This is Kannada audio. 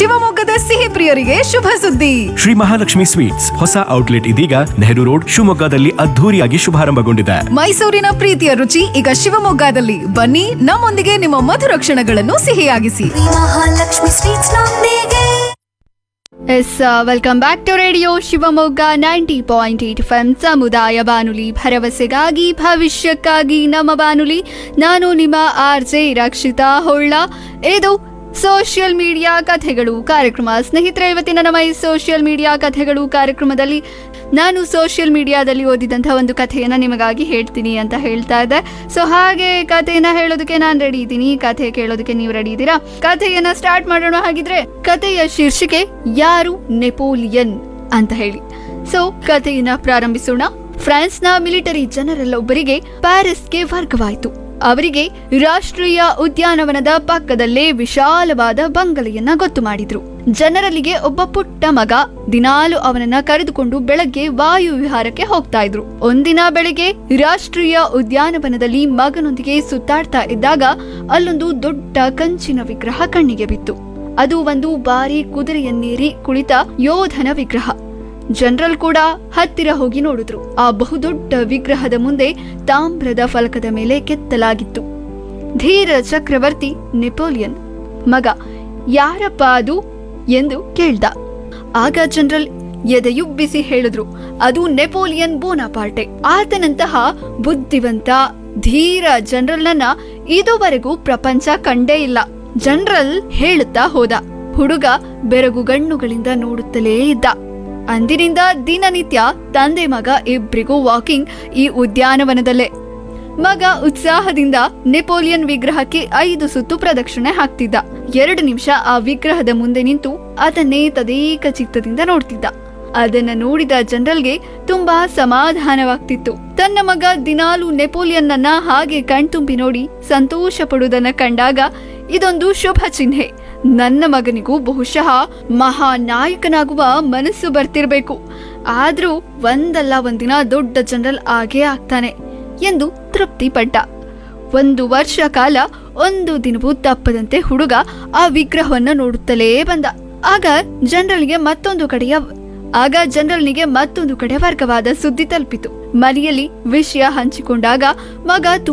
ಶಿವಮೊಗ್ಗದ ಸಿಹಿ ಪ್ರಿಯರಿಗೆ ಶುಭ ಸುದ್ದಿ ಶ್ರೀ ಮಹಾಲಕ್ಷ್ಮಿ ಸ್ವೀಟ್ಸ್ ಹೊಸ ಔಟ್ಲೆಟ್ ಇದೀಗ ನೆಹರು ರೋಡ್ ಶಿವಮೊಗ್ಗದಲ್ಲಿ ಅದ್ಧೂರಿಯಾಗಿ ಶುಭಾರಂಭಗೊಂಡಿದೆ ಮೈಸೂರಿನ ಪ್ರೀತಿಯ ರುಚಿ ಈಗ ಶಿವಮೊಗ್ಗದಲ್ಲಿ ಬನ್ನಿ ನಮ್ಮೊಂದಿಗೆ ನಿಮ್ಮ ಮಧುರ ಕ್ಷಣಗಳನ್ನು ಸಿಹಿಯಾಗಿಸಿ ಮಹಾಲಕ್ಷ್ಮಿ ಸ್ವೀಟ್ಸ್ ನೊಂದಿಗೆ yes welcome back to radio Shivamogga ninety point eight F M ಸಮುದಾಯ ಬಾನುಲಿ ಭರವಸೆಗಾಗಿ ಭವಿಷ್ಯಕ್ಕಾಗಿ ನಮ್ಮ ಬಾನುಲಿ ನಾನು ನಿಮ್ಮ ಆರ್ ಜೆ ರಕ್ಷಿತಾ ಹೊಳ್ಳ ಇದು ಸೋಷಿಯಲ್ ಮೀಡಿಯಾ ಕಥೆಗಳು ಕಾರ್ಯಕ್ರಮ ಸ್ನೇಹಿತರೆ ಇವತ್ತಿನ ನಮ್ಮ ಈ ಸೋಷಿಯಲ್ ಮೀಡಿಯಾ ಕಥೆಗಳು ಕಾರ್ಯಕ್ರಮದಲ್ಲಿ ನಾನು ಸೋಷಿಯಲ್ ಮೀಡಿಯಾದಲ್ಲಿ ಓದಿದಂಥ ಒಂದು ಕಥೆಯನ್ನು ನಿಮಗಾಗಿ ಹೇಳ್ತೀನಿ ಅಂತ ಹೇಳ್ತಾ ಇದ್ದೆ ಸೊ ಹಾಗೆ ಕಥೆಯನ್ನ ಹೇಳೋದಕ್ಕೆ ನಾನು ರೆಡಿ ಇದ್ದೀನಿ ಕಥೆ ಕೇಳೋದಕ್ಕೆ ನೀವು ರೆಡಿ ಇದ್ದೀರಾ ಕಥೆಯನ್ನ ಸ್ಟಾರ್ಟ್ ಮಾಡೋಣ ಹಾಗಿದ್ರೆ ಕಥೆಯ ಶೀರ್ಷಿಕೆ ಯಾರು ನೆಪೋಲಿಯನ್ ಅಂತ ಹೇಳಿ ಸೊ ಕಥೆಯನ್ನ ಪ್ರಾರಂಭಿಸೋಣ ಫ್ರಾನ್ಸ್ನ ಮಿಲಿಟರಿ ಜನರಲ್ ಒಬ್ಬರಿಗೆ ಪ್ಯಾರಿಸ್ಗೆ ವರ್ಗವಾಯಿತು ಅವರಿಗೆ ರಾಷ್ಟ್ರೀಯ ಉದ್ಯಾನವನದ ಪಕ್ಕದಲ್ಲೇ ವಿಶಾಲವಾದ ಬಂಗಲೆಯನ್ನ ಗೊತ್ತು ಮಾಡಿದ್ರು ಜನರಲ್ಲಿಗೆ ಒಬ್ಬ ಪುಟ್ಟ ಮಗ ದಿನಾಲು ಅವನನ್ನ ಕರೆದುಕೊಂಡು ಬೆಳಗ್ಗೆ ವಾಯು ವಿಹಾರಕ್ಕೆ ಹೋಗ್ತಾ ಇದ್ರು ಒಂದಿನ ಬೆಳಗ್ಗೆ ರಾಷ್ಟ್ರೀಯ ಉದ್ಯಾನವನದಲ್ಲಿ ಮಗನೊಂದಿಗೆ ಸುತ್ತಾಡ್ತಾ ಇದ್ದಾಗ ಅಲ್ಲೊಂದು ದೊಡ್ಡ ಕಂಚಿನ ವಿಗ್ರಹ ಕಣ್ಣಿಗೆ ಬಿತ್ತು ಅದು ಒಂದು ಬಾರಿ ಕುದುರೆಯನ್ನೇರಿ ಕುಳಿತ ಯೋಧನ ವಿಗ್ರಹ ಜನರಲ್ ಕೂಡ ಹತ್ತಿರ ಹೋಗಿ ನೋಡಿದ್ರು ಆ ಬಹುದೊಡ್ಡ ವಿಗ್ರಹದ ಮುಂದೆ ತಾಮ್ರದ ಫಲಕದ ಮೇಲೆ ಕೆತ್ತಲಾಗಿತ್ತು ಧೀರ ಚಕ್ರವರ್ತಿ ನೆಪೋಲಿಯನ್ ಮಗ ಯಾರಪ್ಪ ಅದು ಎಂದು ಕೇಳ್ದ ಆಗ ಜನರಲ್ ಎದೆಯುಬ್ಬಿಸಿ ಹೇಳಿದ್ರು ಅದು ನೆಪೋಲಿಯನ್ ಬೋನಾಪಾರ್ಟೆ ಆತನಂತಹ ಬುದ್ಧಿವಂತ ಧೀರ ಜನರಲ್ನನ್ನ ಇದುವರೆಗೂ ಪ್ರಪಂಚ ಕಂಡೇ ಇಲ್ಲ ಜನರಲ್ ಹೇಳುತ್ತಾ ಹೋದ ಹುಡುಗ ಬೆರಗುಗಣ್ಣುಗಳಿಂದ ನೋಡುತ್ತಲೇ ಇದ್ದ ಅಂದಿನಿಂದ ದಿನನಿತ್ಯ ತಂದೆ ಮಗ ಇಬ್ರಿಗೂ ವಾಕಿಂಗ್ ಈ ಉದ್ಯಾನವನದಲ್ಲೇ ಮಗ ಉತ್ಸಾಹದಿಂದ ನೆಪೋಲಿಯನ್ ವಿಗ್ರಹಕ್ಕೆ ಐದು ಸುತ್ತು ಪ್ರದಕ್ಷಿಣೆ ಹಾಕ್ತಿದ್ದ ಎರಡು ನಿಮಿಷ ಆ ವಿಗ್ರಹದ ಮುಂದೆ ನಿಂತು ಅದನ್ನೇ ತದೇಕ ಚಿತ್ತದಿಂದ ನೋಡ್ತಿದ್ದ ಅದನ್ನ ನೋಡಿದ ಜನರಲ್ಗೆ ತುಂಬಾ ಸಮಾಧಾನವಾಗ್ತಿತ್ತು ತನ್ನ ಮಗ ದಿನಾಲು ನೆಪೋಲಿಯನ್ನನ್ನ ಹಾಗೆ ಕಣ್ತುಂಬಿ ನೋಡಿ ಸಂತೋಷ ಪಡುವುದನ್ನ ಕಂಡಾಗ ಇದೊಂದು ಶುಭ ಚಿಹ್ನೆ ನನ್ನ ಮಗನಿಗೂ ಬಹುಶಃ ಮಹಾನಾಯಕನಾಗುವ ಮನಸ್ಸು ಬರ್ತಿರ್ಬೇಕು ಆದ್ರೂ ಒಂದಲ್ಲ ಒಂದಿನ ದೊಡ್ಡ ಜನರಲ್ ಆಗೇ ಆಗ್ತಾನೆ ಎಂದು ತೃಪ್ತಿ ಪಟ್ಟ ಒಂದು ವರ್ಷ ಕಾಲ ಒಂದು ದಿನವೂ ತಪ್ಪದಂತೆ ಹುಡುಗ ಆ ವಿಗ್ರಹವನ್ನು ನೋಡುತ್ತಲೇ ಬಂದ ಆಗ ಜನರಲ್ಗೆ ಮತ್ತೊಂದು ಕಡೆಯ ಆಗ ಜನರಲ್ನಿಗೆ ಮತ್ತೊಂದು ಕಡೆ ವರ್ಗವಾದ ಸುದ್ದಿ ತಲುಪಿತು ಮನೆಯಲ್ಲಿ ವಿಷಯ ಹಂಚಿಕೊಂಡಾಗ ಮಗ